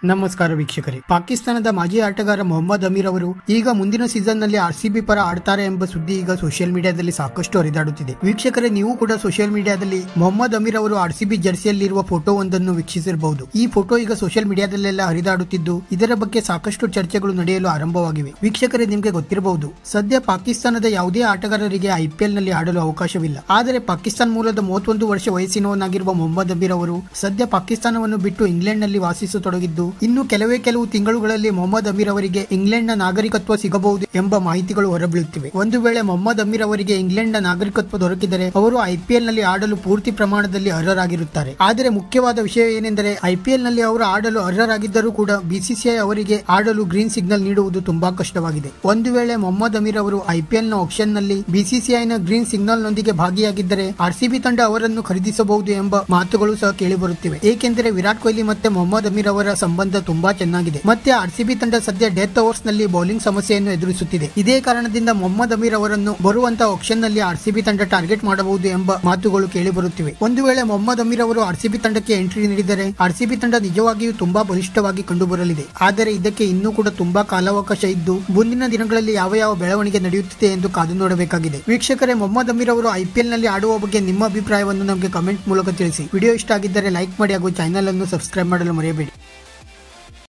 ನಮಸ್ಕಾರ ವೀಕ್ಷಕರೇ ಪಾಕಿಸ್ತಾನದ ಮಾಜಿ ಆಟಗಾರ ಮೊಹಮ್ಮದ್ ಅಮೀರ್ ಅವರು ಈಗ ಮುಂದಿನ ಸೀಸನ್ ನಲ್ಲಿ ಆರ್ಸಿಬಿ ಪರ ಆಡ್ತಾರೆ ಎಂಬ ಸುದ್ದಿ ಈಗ ಸೋಷಿಯಲ್ ಮೀಡಿಯಾದಲ್ಲಿ ಸಾಕಷ್ಟು ಹರಿದಾಡುತ್ತಿದೆ ವೀಕ್ಷಕರೇ ನೀವು ಕೂಡ ಸೋಷಿಯಲ್ ಮೀಡಿಯಾದಲ್ಲಿ ಮೊಹಮ್ಮದ್ ಅಮೀರ್ ಅವರು ಆರ್ಸಿಬಿ ಜರ್ಸಿಯಲ್ಲಿರುವ ಫೋಟೋ ಒಂದನ್ನು ವೀಕ್ಷಿಸಿರಬಹುದು ಈ ಫೋಟೋ ಈಗ ಸೋಷಿಯಲ್ ಮೀಡಿಯಾದಲ್ಲೆಲ್ಲ ಹರಿದಾಡುತ್ತಿದ್ದು ಇದರ ಬಗ್ಗೆ ಸಾಕಷ್ಟು ಚರ್ಚೆಗಳು ನಡೆಯಲು ಆರಂಭವಾಗಿವೆ ವೀಕ್ಷಕರೇ ನಿಮಗೆ ಗೊತ್ತಿರಬಹುದು ಸದ್ಯ ಪಾಕಿಸ್ತಾನದ ಯಾವುದೇ ಆಟಗಾರರಿಗೆ ಐಪಿಎಲ್ ನಲ್ಲಿ ಆಡಲು ಅವಕಾಶವಿಲ್ಲ ಆದರೆ ಪಾಕಿಸ್ತಾನ ಮೂಲದ ಮೂವತ್ತೊಂದು ವರ್ಷ ವಯಸ್ಸಿನವನಾಗಿರುವ ಮೊಹಮ್ಮದ್ ಅಮೀರ್ ಅವರು ಸದ್ಯ ಪಾಕಿಸ್ತಾನವನ್ನು ಬಿಟ್ಟು ಇಂಗ್ಲೆಂಡ್ ನಲ್ಲಿ ವಾಸಿಸತೊಡಗಿದ್ದು ಇನ್ನು ಕೆಲವೇ ಕೆಲವು ತಿಂಗಳುಗಳಲ್ಲಿ ಮೊಹಮ್ಮದ್ ಅಮೀರ್ ಅವರಿಗೆ ಇಂಗ್ಲೆಂಡ್ ನ ನಾಗರಿಕತ್ವ ಸಿಗಬಹುದು ಎಂಬ ಮಾಹಿತಿಗಳು ಹೊರಬೀಳುತ್ತಿವೆ ಒಂದು ವೇಳೆ ಮೊಹಮ್ಮದ್ ಅಮೀರ್ ಅವರಿಗೆ ಇಂಗ್ಲೆಂಡ್ ನ ನಾಗರಿಕತ್ವ ದೊರಕಿದರೆ ಅವರು ಐಪಿಎಲ್ ನಲ್ಲಿ ಆಡಲು ಪೂರ್ತಿ ಪ್ರಮಾಣದಲ್ಲಿ ಅರ್ಹರಾಗಿರುತ್ತಾರೆ ಆದರೆ ಮುಖ್ಯವಾದ ವಿಷಯ ಏನೆಂದರೆ ಐಪಿಎಲ್ ನಲ್ಲಿ ಅವರು ಆಡಲು ಅರ್ಹರಾಗಿದ್ದರೂ ಕೂಡ ಬಿಸಿಸಿಐ ಅವರಿಗೆ ಆಡಲು ಗ್ರೀನ್ ಸಿಗ್ನಲ್ ನೀಡುವುದು ತುಂಬಾ ಕಷ್ಟವಾಗಿದೆ ಒಂದು ವೇಳೆ ಮೊಹಮ್ಮದ್ ಅಮೀರ್ ಅವರು ಐಪಿಎಲ್ ನ ಆಕ್ಷನ್ ನಲ್ಲಿ ಬಿಸಿಸಿಐ ನ ಗ್ರೀನ್ ಸಿಗ್ನಲ್ ನೊಂದಿಗೆ ಭಾಗಿಯಾಗಿದ್ದರೆ ಆರ್ಸಿಬಿ ತಂಡ ಅವರನ್ನು ಖರೀದಿಸಬಹುದು ಎಂಬ ಮಾತುಗಳು ಸಹ ಕೇಳಿಬರುತ್ತಿವೆ ಏಕೆಂದರೆ ವಿರಾಟ್ ಕೊಹ್ಲಿ ಮತ್ತೆ ಮೊಹಮ್ಮದ್ ಅಮೀರ್ ಅವರ ಸಂಬಂಧ ತುಂಬಾ ಚೆನ್ನಾಗಿದೆ ಮತ್ತೆ ಆರ್ಸಿಬಿ ತಂಡ ಸದ್ಯ ಡೆತ್ ಓವರ್ಸ್ ನಲ್ಲಿ ಬೌಲಿಂಗ್ ಸಮಸ್ಯೆಯನ್ನು ಎದುರಿಸುತ್ತಿದೆ ಇದೇ ಕಾರಣದಿಂದ ಮೊಹಮ್ಮದ್ ಅಮೀರ್ ಅವರನ್ನು ಬರುವಂತಹ ಆಕ್ಷನ್ ನಲ್ಲಿ ಆರ್ಸಿಬಿ ತಂಡ ಟಾರ್ಗೆಟ್ ಮಾಡಬಹುದು ಎಂಬ ಮಾತುಗಳು ಕೇಳಿಬರುತ್ತಿವೆ ಒಂದು ವೇಳೆ ಮೊಹಮ್ಮದ್ ಅಮೀರ್ ಅವರು ಆರ್ಸಿಬಿ ತಂಡಕ್ಕೆ ಎಂಟ್ರಿ ನೀಡಿದರೆ ಆರ್ಸಿಬಿ ತಂಡ ನಿಜವಾಗಿಯೂ ತುಂಬಾ ಬಲಿಷ್ಠವಾಗಿ ಕಂಡುಬರಲಿದೆ ಆದರೆ ಇದಕ್ಕೆ ಇನ್ನೂ ಕೂಡ ತುಂಬಾ ಕಾಲಾವಕಾಶ ಇದ್ದು ಮುಂದಿನ ದಿನಗಳಲ್ಲಿ ಯಾವ ಯಾವ ಬೆಳವಣಿಗೆ ನಡೆಯುತ್ತಿದೆ ಎಂದು ಕಾದು ನೋಡಬೇಕಾಗಿದೆ ವೀಕ್ಷಕರೇ ಮೊಹಮ್ಮದ್ ಅಮೀರ್ ಅವರು ಐಪಿಎಲ್ ನಲ್ಲಿ ಆಡುವ ಬಗ್ಗೆ ನಿಮ್ಮ ಅಭಿಪ್ರಾಯವನ್ನು ನಮಗೆ ಕಮೆಂಟ್ ಮೂಲಕ ತಿಳಿಸಿ ವಿಡಿಯೋ ಇಷ್ಟ ಆಗಿದ್ದರೆ ಲೈಕ್ ಮಾಡಿ ಹಾಗೂ ಚಾನೆಲ್ ಅನ್ನು ಸಬ್ಸ್ಕ್ರೈಬ್ ಮಾಡಲು ಮರೆಯಬೇಡಿ